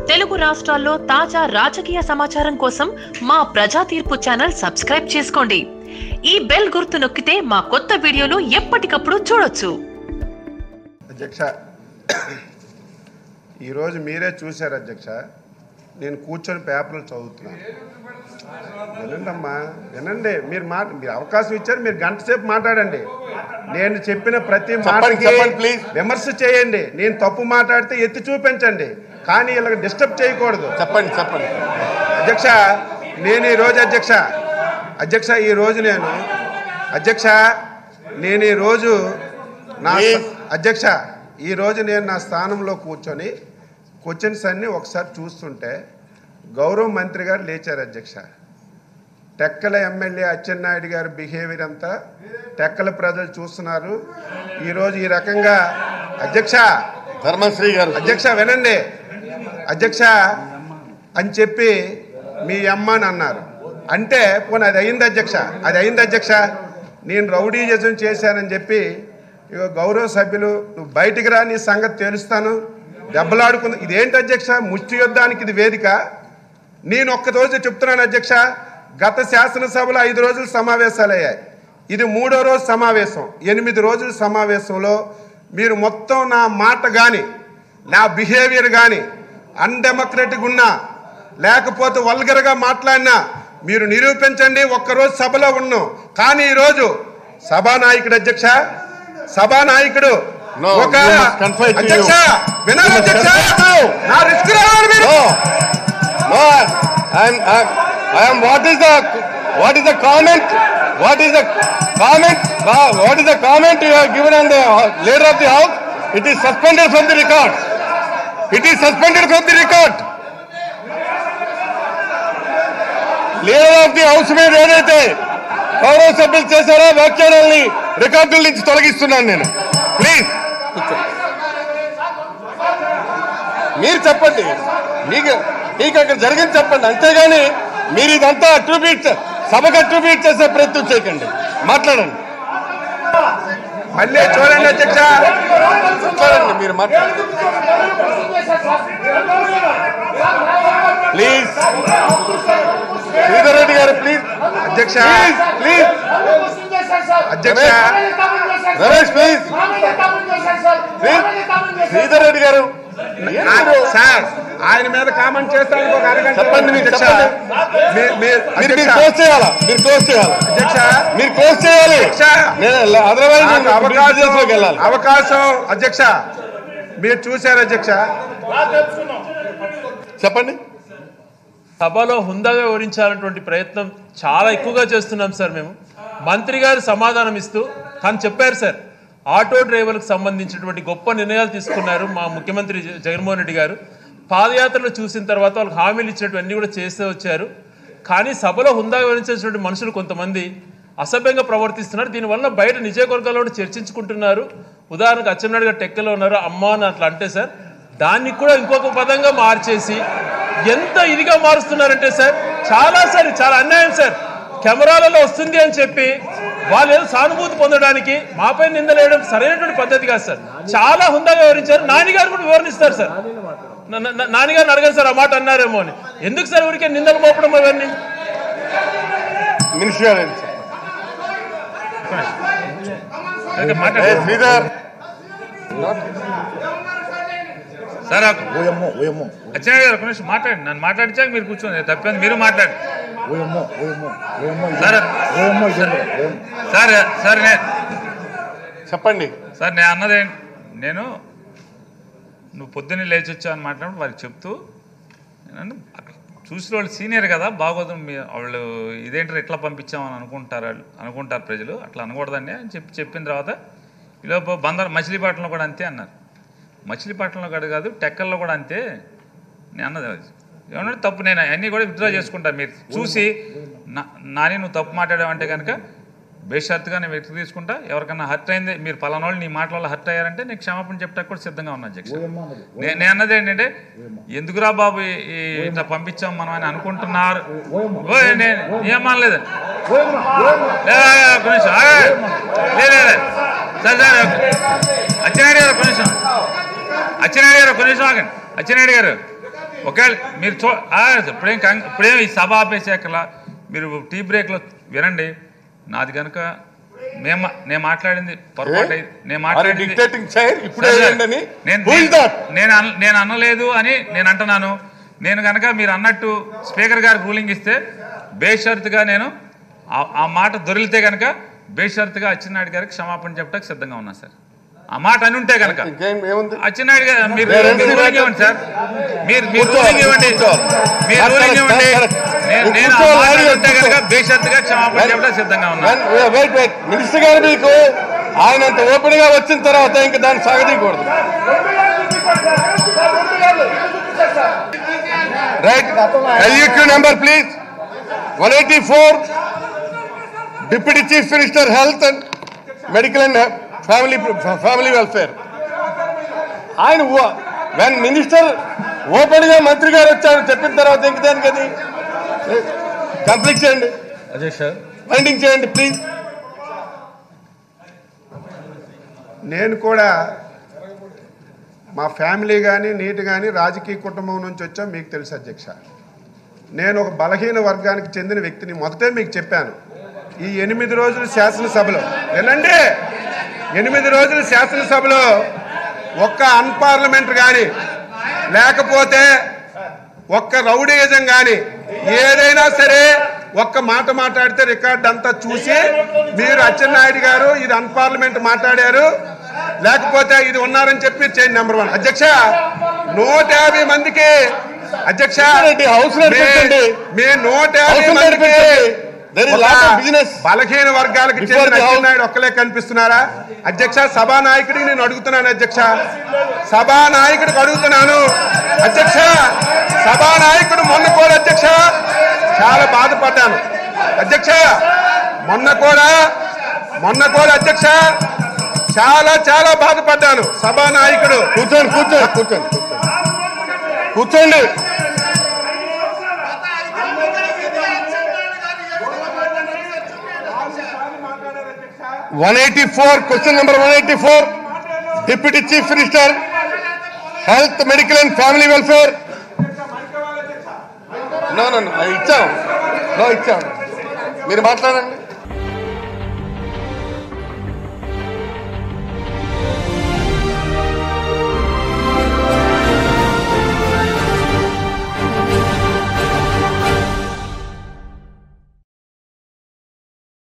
తెలుగు రాష్ట్రాల్లో తాజా రాజకీయ సమాచారం కోసం మా ప్రజా తీర్పు ఛానల్ సబ్స్క్రైబ్ చేసుకోండి ఈ బెల్ గుర్తు నొక్కితే మా కొత్త వీడియోలు ఎప్పటికప్పుడు చూడొచ్చు అధ్యక్ష ఈరోజు మీరే చూశారు అధ్యక్ష నేను కూర్చొని పేపర్లు చదువుతున్నాను వినండి అమ్మా వినండి మీరు మాట మీరు అవకాశం ఇచ్చారు మీరు గంట సేపు మాట్లాడండి నేను చెప్పిన ప్రతి మాటకి చెప్పండి, please. విమర్శ చేయండి నేను తప్పు మాట్లాడితే ఎత్తి చూపించండి కానీ ఇలా డిస్టర్బ్ చేయకూడదు చెప్పండి చెప్పండి అధ్యక్ష నేను ఈరోజు అధ్యక్ష అధ్యక్ష ఈరోజు నేను అధ్యక్ష నేను ఈరోజు నా Please. అధ్యక్ష ఈరోజు నేను నా స్థానంలో కూర్చొని క్వశ్చన్స్ అన్నీ ఒకసారి చూస్తుంటే గౌరవ మంత్రి గారు లేచారు అధ్యక్ష టెక్కల ఎమ్మెల్యే అచ్చెన్నాయుడు గారి బిహేవియర్ అంతా టెక్కల ప్రజలు చూస్తున్నారు ఈరోజు ఈ రకంగా అధ్యక్ష ధర్మశ్రీ గారు అధ్యక్ష వినండి అధ్యక్ష అని చెప్పి మీ అమ్మ అని అన్నారు అంటే పోనీ అది అయింది అధ్యక్ష అది అయింది అధ్యక్ష నేను రౌడీజం చేశానని చెప్పి ఇక గౌరవ సభ్యులు నువ్వు బయటికి రా నీ సంగతి తెలుస్తాను దెబ్బలాడుకుంది ఇదేంటి అధ్యక్ష ముష్టి యుద్ధానికి ఇది వేదిక నేను ఒక్క రోజు చెప్తున్నాను అధ్యక్ష గత శాసనసభలో ఐదు రోజులు సమావేశాలు అయ్యాయి ఇది మూడో రోజు సమావేశం ఎనిమిది రోజుల సమావేశంలో మీరు మొత్తం నా మాట కానీ నా బిహేవియర్ కానీ అన్డెమోక్రటిక్ ఉన్నా లేకపోతే వల్గర్గా మాట్లాడినా మీరు నిరూపించండి ఒక్కరోజు సభలో ఉన్నాం కానీ ఈరోజు సభానాయకుడు అధ్యక్ష సభానాయకుడు No, ఒక you must confide to అధ్యక్ష you. వినాలి You must అధ్యక్ష confide to you. నా రిస్క్ రావాలి మీరు No, no, I am, I am, I am, what is the, what is the comment? What is the comment? Uh, What is the comment you have given on the uh, leader of the house? It is suspended from the record. It is suspended from the record. Leader of the house మీద ఏదైతే గౌరవ సభ్యులు చేశారో వ్యాఖ్యానాల్ని రికార్డుల నుంచి తొలగిస్తున్నాను నేను please మీరు చెప్పండి మీకు మీకు అక్కడ జరిగింది చెప్పండి అంతేగాని మీరు ఇదంతా అట్రిబ్యూట్ సభకు అట్రిబ్యూట్ చేసే ప్రయత్నం చేయకండి మాట్లాడండి మళ్ళీ చూడండి అధ్యక్ష మాట్లాడండి మీరు మాట్లాడండి ప్లీజ్ శ్రీధర్ రెడ్డి గారు ప్లీజ్ అధ్యక్ష ప్లీజ్ ప్లీజ్ అధ్యక్ష రమేష్ ప్లీజ్ ప్లీజ్ శ్రీధర్ రెడ్డి గారు నా- సార్ ఆయన మీద కామెంట్ చేస్తాను ఒక అరగంట చెప్పండి మీరు అధ్యక్ష. చెప్పండి. మీ- మీ- మీరు మీరు అధ్యక్ష, క్లోజ్ చేయాలా మీరు క్లోజ్ చేయాలా అధ్యక్ష మీరు క్లోజ్ చేయాలి అధ్యక్ష, అదర్వైజ్ నాకు అవకాశం వెళ్ళాలి అవకాశం అధ్యక్ష మీరు చూశారు అధ్యక్ష చెప్పండి సభలో హుందాగా వివరించాలన్నటువంటి ప్రయత్నం చాలా ఎక్కువగా చేస్తున్నాం సార్ మేము మంత్రి గారు సమాధానం ఇస్తూ తను చెప్పారు సార్ ఆటో డ్రైవర్లకు సంబంధించినటువంటి గొప్ప నిర్ణయాలు తీసుకున్నారు మా ముఖ్యమంత్రి జ- జగన్మోహన్ రెడ్డి గారు పాదయాత్రలు చూసిన తర్వాత వాళ్ళకి హామీలు ఇచ్చినటువంటి కూడా చేస్తూ వచ్చారు కానీ సభలో హుందాగా వివరించినటువంటి మనుషులు కొంతమంది అసభ్యంగా ప్రవర్తిస్తున్నారు దీనివల్ల బయట నిజవర్గాల్లో కూడా చర్చించుకుంటున్నారు ఉదాహరణకు అచ్చెన్నాయుడు గారు టెక్కలో ఉన్నారు అమ్మ అని అట్లా అంటే సార్ దాన్ని కూడా ఇంకొక పదంగా మార్చేసి ఎంత ఇదిగా మారుస్తున్నారంటే సార్ చాలా సార్ చాలా అన్యాయం సార్ కెమెరాలలో వస్తుంది అని చెప్పి వాళ్ళు ఏదో సానుభూతి పొందడానికి మాపై నిందలేయడం సరైనటువంటి పద్ధతి కాదు సార్ చాలా హుందాగా వివరించారు నాన్నగారు కూడా వివరణిస్తారు సార్ నా- నా- నాన్నగారిని అడగండి సార్ ఆ మాట అన్నారేమో అని ఎందుకు సార్ ఊరికే నిందలు మోపడం అవన్నీ మినిస్టర్ గారు ఏంటి? ఏ, శ్రీధర్ సార్ ఓయమ్మో ఓయమ్మో అచ్చెన్నాయుడు గారు ఒక నిమిషం మాట్లాడండి నన్ను మాట్లాడించాక మీరు కూర్చోండి తప్పేంది మీరు మాట్లాడండి ఓయమ్మో ఓయమ్మో ఓయమ్మో సరే. ఓయమ్మో ఇదేంద్ర, ఓయమ్మో. సార్ సార్ నేను చెప్పండి సార్ నేను అన్నది ఏం- నేను నువ్వు పొద్దున్నే లేచి వచ్చావు అని మాట్లాడినప్పుడు వారికి చెప్తూ నేను అక్కడ చూసిన వాళ్ళు సీనియర్ కదా బాగోదు మీ వాళ్ళు ఇదేంటారు ఎట్లా పంపించామని అనుకుంటారు వాళ్ళు అనుకుంటారు ప్రజలు అట్లా అనకూడదండి అని చెప్పి చెప్పిన తర్వాత ఈలోపు బందర్ మచిలీపట్నంలో కూడా అంతే అన్నారు మచిలీపట్నంలో కూడా కాదు టెక్కల్లో కూడా అంతే నేను అన్నది అది. ఏమన్నా తప్పు నేను అన్నీ కూడా విత్డ్రా చేసుకుంటాను మీరు చూసి నా- నాని నువ్వు తప్పు మాట్లాడావంటే కనుక బేషరతుగా నేను వ్యక్తి తీసుకుంటా ఎవరికన్నా హర్ట్ అయింది మీరు పలానా వాళ్ళు నీ మాటల వల్ల హర్ట్ అయ్యారంటే నేను క్షమాపణ చెప్పడానికి కూడా సిద్ధంగా ఉన్నా అధ్యక్ష ఓయమ్మో అన్నది. నే- నేను అన్నది ఏంటంటే ఎందుకురా బాబు ఈ- ఈ ఇట్లా పంపించాం మనం అని అనుకుంటున్నారు ఓయ్ నేను ఏమనలేదు ఓయమ్మో ఓయమ్మో లే, లే, లే, ఒక్క నిమిషం ఆగే. లే, లే, లే. సార్ సార్ అచ్చెన్నాయుడు గారు ఒక్క నిమిషం అచ్చెన్నాయుడు గారు ఒక్క నిమిషం ఆగండి అచ్చెన్నాయుడు గారు ఒకవేళ మీరు చూ ఆ, ఇప్పుడేం కంగ- ఇప్పుడేం ఈ సభ ఆపేసాకలా మీరు టీ బ్రేక్లో వినండి నాది కనుక మేము నేను మాట్లాడింది పొరపాటు అయింది. నేను మాట్లాడింది డిక్టేటింగ్ చైర్ ఇప్పుడే సరే, వేయండి అని నేను Who is that? నేను అన- నేను అనలేదు అని నేను అంటున్నాను నేను కనుక మీరు అన్నట్టు స్పీకర్ గారికి రూలింగ్ ఇస్తే బేషరతుగా నేను ఆ- ఆ మాట దొరికితే కనుక బేషరతుగా అచ్చెన్నాయుడు గారికి క్షమాపణ చెప్పడానికి సిద్ధంగా ఉన్నా సార్ ఆ మాట అని ఉంటే కనుక ఇంకేం ఏముంది అచ్చెన్నాయుడు గారు మీరు There మీరు is రూలింగ్ ఇవ్వండి సార్ మీరు మీరు కూర్చోవాలి, రూలింగ్ ఇవ్వండి కూర్చోవాలి. మీరు Correct, రూలింగ్ ఇవ్వండి correct. నేను నేను ఆ కూర్చోవాలి, మాట లారీ ఉంటే కూర్చో. కనుక బేషరతుగా క్షమాపణ చెప్పడానికి సిద్ధంగా ఉన్నా వెయిట్ వెయిట్ మినిస్టర్ గారు మీకు ఆయన అంత ఓపెన్ గా వచ్చిన తర్వాత ఇంకా దాన్ని సాగదీయకూడదు right LUQ number please one eighty four deputy chief minister health and medical and family family welfare ఆయన వెన్ మినిస్టర్ ఓపెన్ గా మంత్రి గారు వచ్చారు చెప్పిన తర్వాత ఇంక దానికి అది కంప్లీట్ చేయండి అధ్యక్ష బైండింగ్ చేయండి ప్లీజ్ నేను కూడా మా ఫ్యామిలీ కానీ నీటి కానీ రాజకీయ కుటుంబం నుంచి వచ్చాం మీకు తెలుసు అధ్యక్ష నేను ఒక బలహీన వర్గానికి చెందిన వ్యక్తిని మొదటే మీకు చెప్పాను ఈ ఎనిమిది రోజులు శాసనసభలో వినండి ఎనిమిది రోజులు శాసనసభలో ఒక్క అన్పార్లమెంట్ కానీ లేకపోతే ఒక్క రౌడీయిజం కానీ ఏదైనా సరే ఒక్క మాట మాట్లాడితే రికార్డ్ అంతా చూసి మీరు అచ్చెన్నాయుడు గారు ఇది అన్పార్లమెంట్ మాట్లాడారు లేకపోతే ఇది ఉన్నారని చెప్పి చేయండి నెంబర్ వన్ అధ్యక్ష నూట యాభై మందికి అధ్యక్ష రెడ్డి, హౌస్ నడిపించండి. మీ- మీ నూట యాభై హౌస్ మందికి నడిపించండి. There is ఒక lot of business. బలహీన వర్గాలకు Before చెందిన the house- అచ్చెన్నాయుడు ఒక్కలే కనిపిస్తున్నారా అధ్యక్ష సభా నాయకుడికి నేను అడుగుతున్నాను అధ్యక్ష సభా నాయకుడికి అడుగుతున్నాను అధ్యక్ష సభా నాయకుడు మొన్న కూడా అధ్యక్ష చాలా బాధపడ్డాను అధ్యక్ష మొన్న కూడా మొన్న కూడా అధ్యక్ష చాలా చాలా బాధపడ్డాను సభా నాయకుడు కూర్చోండి కూర్చోండి కూర్చోండి కూర్చోండి కూర్చోండి one eighty four question number one eighty four deputy chief minister health medical and family welfare no no ఇచ్చాం నో ఇచ్చాం మీరు మాట్లాడండి